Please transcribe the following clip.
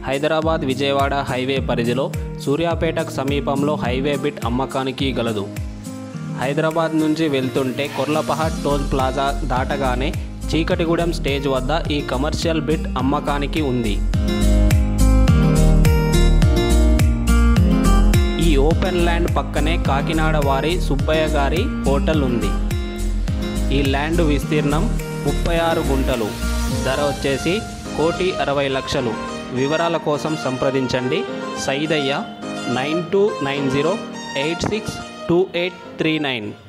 Hyderabad Vijayawada highway పరిధిలో సూర్యాపేటకు సమీపంలో highway bit అమ్మకానికి గలదు హైదరాబాద్ నుంచి వెళ్తుంటే కొర్లపహాడ్ టోల్ ప్లాజా దాటగానే చీకటిగూడెం స్టేజ్ వద్ద ఈ కమర్షియల్ బిట్ అమ్మకానికి ఉంది ఈ ఓపెన్ ల్యాండ్ పక్కనే కాకినాడ వారి సుబ్బయ్య గారి హోటల్ ఉంది ఈ ల్యాండ్ విస్తీర్ణం ముప్పై ఆరు గుంటలు ధర వచ్చేసి కోటి అరవై లక్షలు వివరాల కోసం సంప్రదించండి Saidaiah nine two nine zero eight six two eight three nine